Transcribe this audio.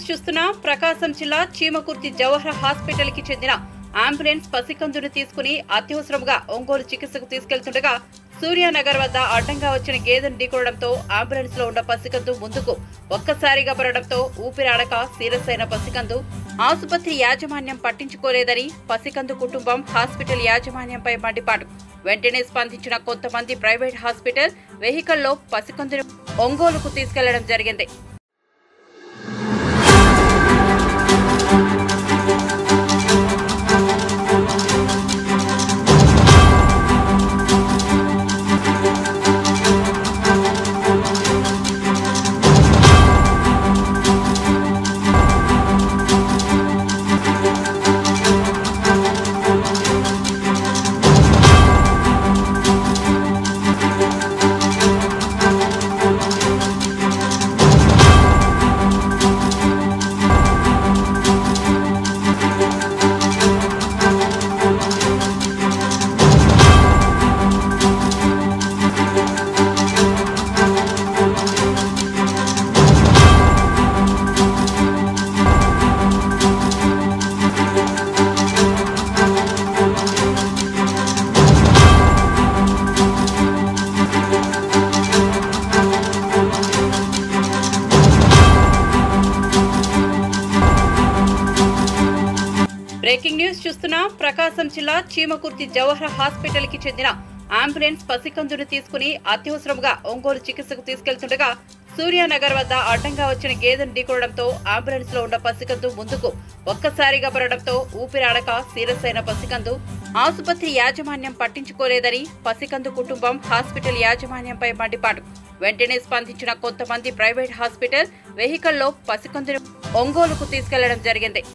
చూస్తున్న ప్రకాశం జిల్లా చీమకుర్తి జవహర్ హాస్పిటల్ కి చెందిన అంబులెన్స్ పసికందును తీసుకుని అత్యవసరంగా ఒంగోలు చికిత్సకు తీసుకెళ్తుండగా సూర్యానగర్ వద్ద అడ్డంగా వచ్చిన గేదెను ఢీకొనడంతో అంబులెన్స్ లో ఉన్న పసికందు ముందుకు ఒక్కసారిగా పడడంతో ఊపిరాడక సీరియస్ అయిన పసికందు ఆసుపత్రి యాజమాన్యం పట్టించుకోలేదని పసికందు కుటుంబం హాస్పిటల్ యాజమాన్యంపై మండిపాటు వెంటనే స్పందించిన కొంతమంది ప్రైవేట్ హాస్పిటల్ వెహికల్లో పసికందును ఒంగోలుకు తీసుకెళ్లడం జరిగింది బ్రేకింగ్ న్యూస్ చూస్తున్నా ప్రకాశం జిల్లా చీమకుర్తి జవహర్ హాస్పిటల్ కి చెందిన అంబులెన్స్ పసికందును తీసుకుని అత్యవసరంగా ఒంగోలు చికిత్సకు తీసుకెళ్తుండగా సూర్యానగర్ వద్ద అడ్డంగా వచ్చిన గేదెను ఢీకొనడంతో అంబులెన్స్ లో ఉన్న పసికందు ముందుకు ఒక్కసారిగా పడడంతో ఊపిరాడక సీరియస్ అయిన పసికందు ఆసుపత్రి యాజమాన్యం పట్టించుకోలేదని పసికందు కుటుంబం హాస్పిటల్ యాజమాన్యంపై మండిపాటు వెంటనే స్పందించిన కొంతమంది ప్రైవేట్ హాస్పిటల్ వెహికల్లో పసికందును ఒంగోలుకు తీసుకెళ్లడం జరిగింది